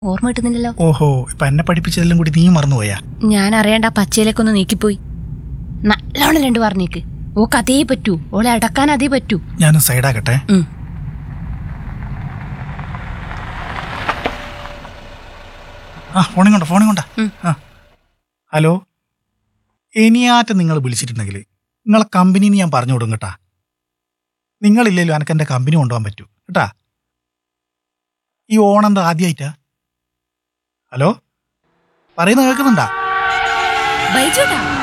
ഓർമ്മ കിട്ടുന്നില്ലല്ലോ ഓഹോ ഇപ്പൊ എന്നെ പഠിപ്പിച്ചതെല്ലാം കൂടി നീ മറന്നുപോയാ ഞാൻ അറിയാണ്ട് ആ പച്ചയിലേക്ക് ഒന്ന് നീക്കിപ്പോയി നല്ലോണം രണ്ട് പറഞ്ഞേക്ക് ഓക്ക് അതേ പറ്റൂ ഓളെ അടക്കാൻ അതേ പറ്റൂ ഞാനും സൈഡാക്കട്ടെ ഉം. ആ ഫോണിങ് കൊണ്ട ഫോണിങ് കൊണ്ട ഉം. ആ ഹലോ ഇനിയാറ്റം നിങ്ങൾ വിളിച്ചിട്ടുണ്ടെങ്കിൽ നിങ്ങളെ കമ്പനിന്ന് ഞാൻ പറഞ്ഞു കൊടുക്കും കേട്ടാ നിങ്ങളില്ലല്ലോ എനിക്ക് എൻ്റെ കമ്പനി കൊണ്ടുപോകാൻ പറ്റൂ കേട്ടാ ഈ ഓണം എന്താ ആദ്യമായിട്ടാ ഹലോ പറയുന്നത് കേൾക്കുന്നുണ്ടാ ബൈജുട്ടാ